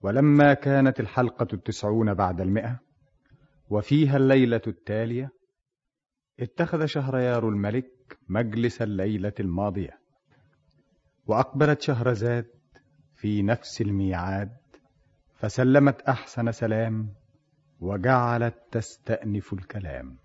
ولما كانت الحلقة التسعون بعد المئة وفيها الليلة التالية اتخذ شهريار الملك مجلس الليلة الماضية وأقبلت شهرزاد في نفس الميعاد فسلمت أحسن سلام وجعلت تستأنف الكلام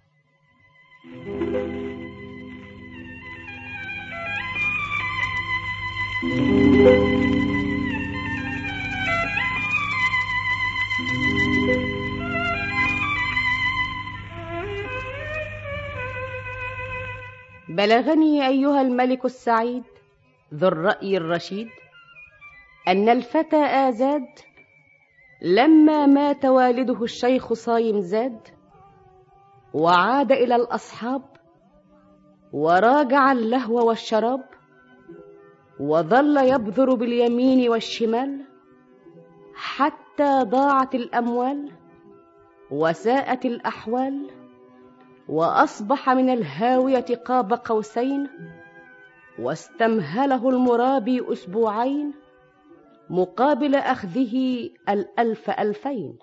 بلغني أيها الملك السعيد ذو الرأي الرشيد أن الفتى آزاد لما مات والده الشيخ صايم زاد وعاد إلى الأصحاب وراجع اللهو والشراب وظل يبذر باليمين والشمال حتى ضاعت الأموال وساءت الأحوال وأصبح من الهاوية قاب قوسين واستمهله المرابي أسبوعين مقابل أخذه الألف ألفين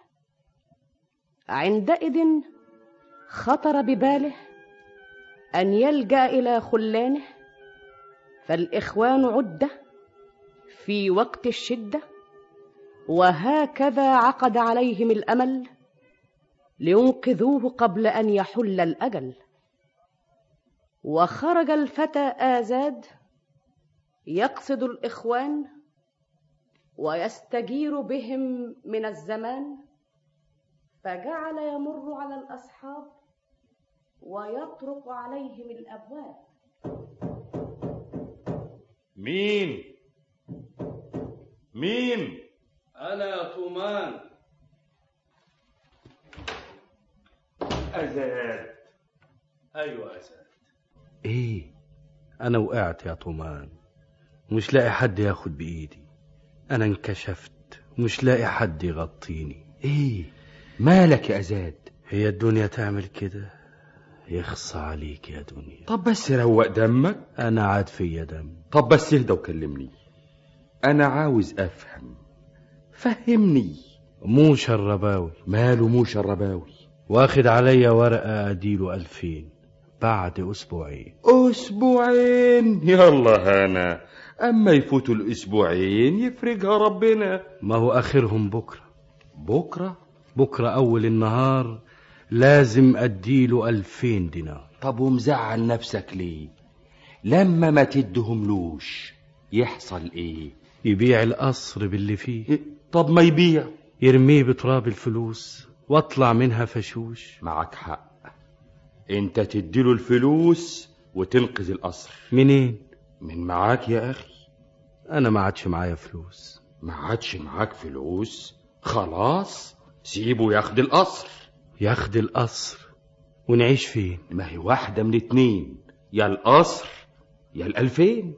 عندئذ خطر بباله أن يلجأ إلى خلانه فالإخوان عدة في وقت الشدة وهكذا عقد عليهم الأمل لينقذوه قبل أن يحل الأجل وخرج الفتى آزاد يقصد الإخوان ويستجير بهم من الزمان فجعل يمر على الأصحاب ويطرق عليهم الأبواب مين مين أنا يا طومان أزاد أيوة أزاد ايه انا وقعت يا طومان مش لاقي حد ياخد بايدي انا انكشفت ومش لاقي حد يغطيني ايه مالك يا ازاد هي الدنيا تعمل كده يخصى عليك يا دنيا طب بس روق دمك انا عاد فيا دم طب بس اهدى وكلمني انا عاوز افهم فهمني مو شرباوي ماله مو شرباوي واخد عليا ورقة اديله الفين بعد اسبوعين اسبوعين يلا هنا اما يفوتوا الاسبوعين يفرجها ربنا ما هو اخرهم بكرة بكره بكرة اول النهار لازم اديله الفين دينار طب ومزعل نفسك ليه لما ما تدهملوش يحصل ايه يبيع القصر باللي فيه إيه؟ طب ما يبيع يرميه بتراب الفلوس واطلع منها فشوش معك حق انت تديله الفلوس وتنقذ القصر منين من معاك يا اخي انا ما عادش معايا فلوس ما عادش معاك فلوس خلاص سيبه ياخد القصر ياخد القصر ونعيش فين ما هي واحدة من اتنين يا القصر يا الألفين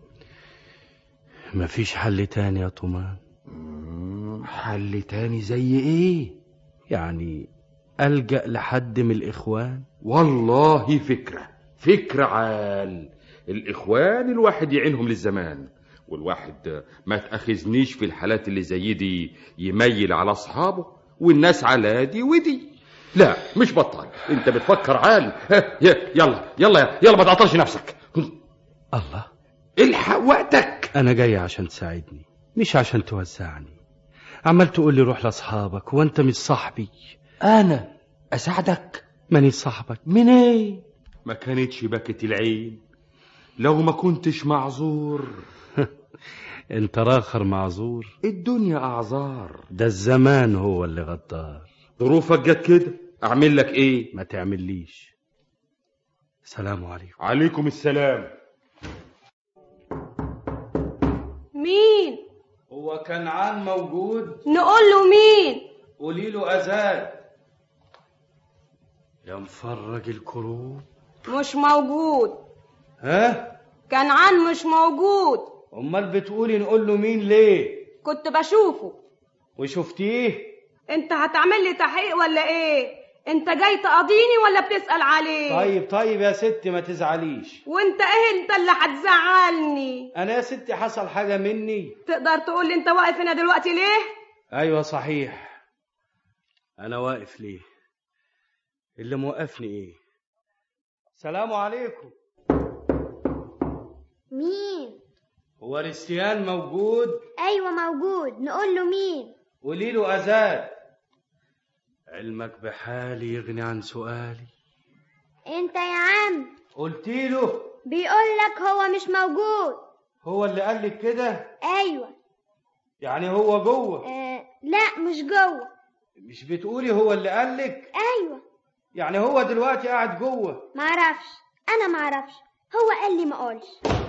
مفيش حل تاني يا طومان مم، حل تاني زي ايه يعني ألجأ لحد من الإخوان والله فكرة فكرة عال الإخوان الواحد يعينهم للزمان والواحد ما تأخذنيش في الحالات اللي زي دي يميل على أصحابه والناس على دي ودي لا مش بطال انت بتفكر عال ها، ي- يلا يلا يلا ما تعطلش نفسك الله الحق وقتك أنا جاي عشان تساعدني مش عشان توزعني عمال تقول لي روح لأصحابك وأنت مش صاحبي انا اساعدك ماني صاحبك منين ما كانتش باكت العين لو ما كنتش معذور أنت راخر معذور الدنيا اعذار ده الزمان هو اللي غدار ظروفك جت كده اعمل لك ايه ما تعمليش سلام عليكم عليكم السلام مين هو كنعان موجود نقول له مين قولي له أزاد يا مفرج الكروب مش موجود ها كنعان مش موجود أمال بتقولي نقول له مين ليه كنت بشوفه وشفتيه انت هتعمل لي تحقيق ولا ايه انت جاي تقاضيني ولا بتسأل عليه طيب طيب يا ستي ما تزعليش وانت ايه انت اللي هتزعلني أنا يا ستي حصل حاجة مني تقدر تقول لي انت واقف هنا دلوقتي ليه ايوه صحيح انا واقف ليه اللي موقفني ايه سلام عليكم مين هو ريستيان موجود ايوه موجود نقول له مين قولي له ازاد علمك بحالي يغني عن سؤالي انت يا عم قلت له بيقول لك هو مش موجود هو اللي قال لك كده ايوه يعني هو جوه آه لا مش جوه مش بتقولي هو اللي قال لك ايوه يعني هو دلوقتي قاعد جوه معرفش انا معرفش هو قال لي ما اقولش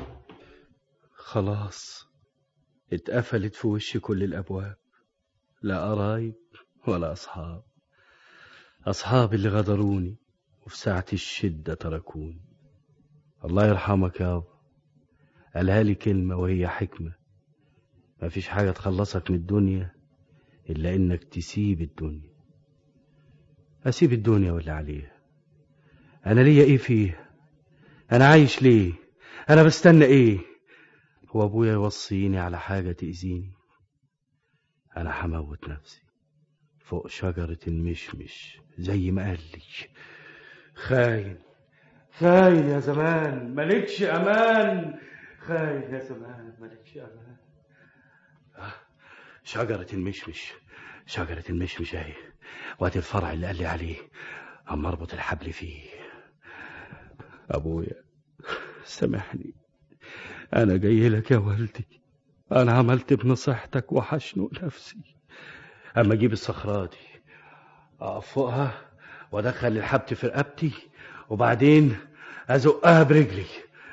خلاص اتقفلت في وشي كل الابواب لا قرايب ولا اصحاب اصحابي اللي غدروني وفي ساعة الشدة تركوني الله يرحمك يابا قالها لي كلمة وهي حكمة مفيش حاجة تخلصك من الدنيا إلا إنك تسيب الدنيا أسيب الدنيا واللي عليها أنا ليا إيه فيها أنا عايش ليه أنا بستنى إيه هو أبويا يوصيني على حاجة تأذيني أنا هموت نفسي فوق شجرة المشمش زي ما قال لي خاين خاين يا زمان مالكش امان خاين يا زمان مالكش امان شجرة المشمش شجرة المشمش اهي وادي الفرع اللي قال لي عليه اما اربط الحبل فيه ابويا سامحني انا جاي لك يا والدي انا عملت بنصيحتك وحشنق نفسي اما اجيب الصخرة دي اقف فوقها وادخل الحبل في رقبتي وبعدين ازقها برجلي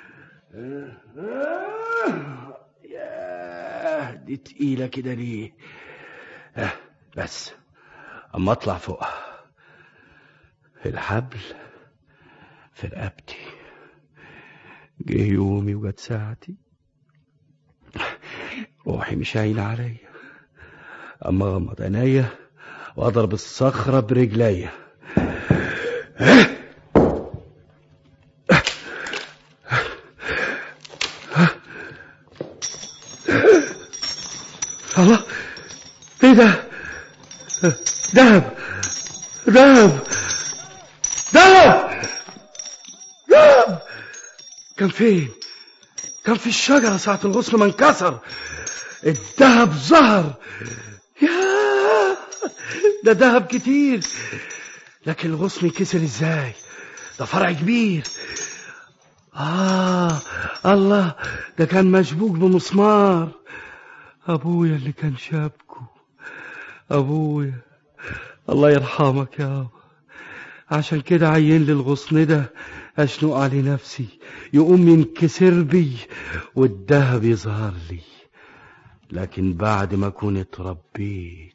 ياه دي تقيلة كده ليه آه بس اما اطلع فوقها الحبل في رقبتي جه يومي وجت ساعتي روحي مش عاينة عليا اما اغمض عينيا واضرب الصخرة برجليا الله ايه ده دهب دهب دهب دهب كان فين كان في الشجرة ساعة الغصن ما انكسر الدهب ظهر يا ده دهب كتير لكن الغصن ينكسر ازاي ده فرع كبير آه الله ده كان مشبوك بمسمار أبويا اللي كان شابكه أبويا الله يرحمك يا أبا عشان كده عين لي الغصن ده أشنق علي نفسي يقوم ينكسر بي والدهب يظهر لي لكن بعد ما أكون اتربيت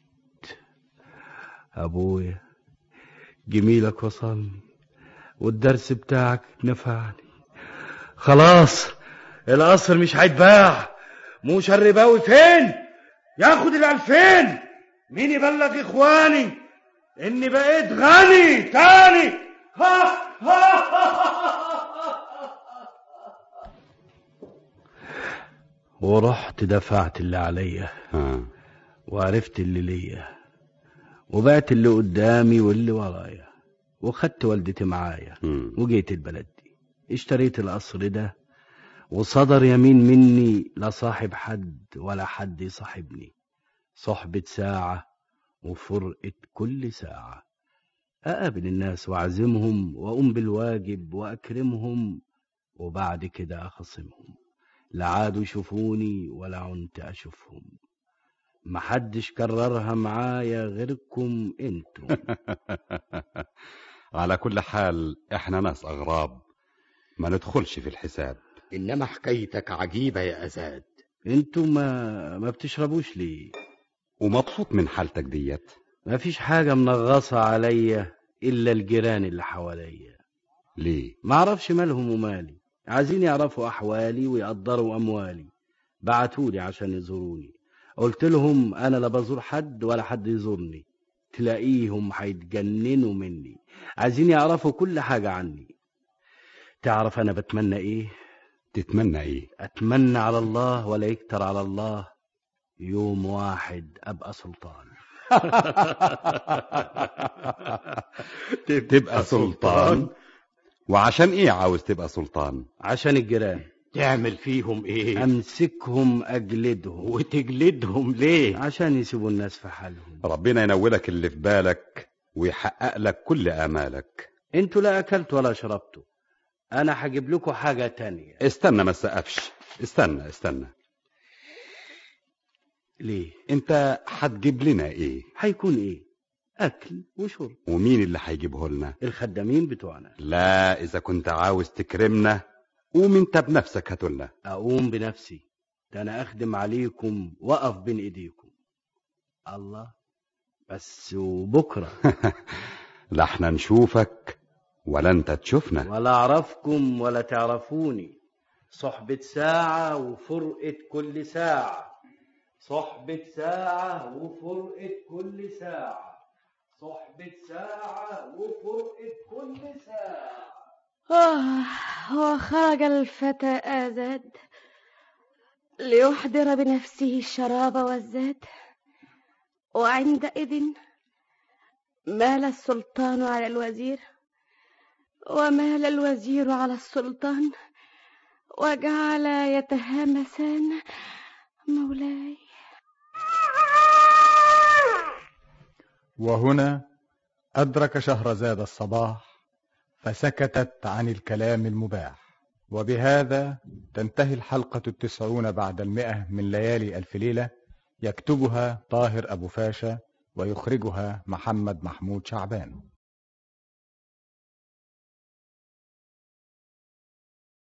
أبويا جميلك وصلني والدرس بتاعك نفعني خلاص القصر مش هيتباع موسى الرباوي فين ياخد الألفين مين يبلغ إخواني إني بقيت غني تاني ها ها ورحت دفعت اللي عليا ها. وعرفت اللي ليا وبقت اللي قدامي واللي ورايا وخدت والدتي معايا مم. وجيت البلد دي اشتريت القصر ده وصدر يمين مني لا صاحب حد ولا حد يصاحبني صحبة ساعة وفرقة كل ساعة أقابل الناس وأعزمهم وأقوم بالواجب وأكرمهم وبعد كده أخصمهم لا عادوا يشوفوني ولا عنت أشوفهم محدش كررها معايا غيركم انتم على كل حال احنا ناس اغراب ما ندخلش في الحساب إنما حكايتك عجيبة يا أزاد انتم ما, ما بتشربوش ليه ومبسوط من حالتك ديت ما فيش حاجة منغصة عليا إلا الجيران اللي حواليا ليه ما اعرفش مالهم ومالي عايزين يعرفوا أحوالي ويقدروا أموالي بعتولي عشان يزوروني قلت لهم أنا لا بزور حد ولا حد يزورني تلاقيهم هيتجننوا مني عايزين يعرفوا كل حاجة عني تعرف أنا بتمنى إيه تتمنى ايه أتمنى على الله ولا يكتر على الله يوم واحد أبقى سلطان تبقى سلطان وعشان ايه عاوز تبقى سلطان عشان الجيران تعمل فيهم ايه أمسكهم أجلدهم وتجلدهم ليه عشان يسيبوا الناس في حالهم ربنا ينولك اللي في بالك ويحقق لك كل آمالك انتوا لا أكلتوا ولا شربتوا أنا هجيب لكم حاجة تانية استنى ما تسقفش استنى استنى ليه انت هتجيب لنا ايه هيكون إيه أكل وشرب ومين اللي هيجيبه لنا الخدامين بتوعنا لا اذا كنت عاوز تكرمنا قوم انت بنفسك هاتولنا أقوم بنفسي ده أنا أخدم عليكم وأقف بين إيديكم الله بس وبكرة لا احنا نشوفك ولا انت تشوفنا ولا أعرفكم ولا تعرفوني صحبة ساعة وفرقة كل ساعة صحبة ساعة وفرقة كل ساعة صحبة ساعة وفرقة كل ساعة آه وخرج الفتى آزاد ليحضر بنفسه الشراب والزاد وعندئذ مال السلطان على الوزير ومال الوزير على السلطان وجعل يتهامسان مولاي وهنا أدرك شهرزاد الصباح فسكتت عن الكلام المباح وبهذا تنتهي الحلقة التسعون بعد المئة من ليالي ألف ليلة يكتبها طاهر أبو فاشا ويخرجها محمد محمود شعبان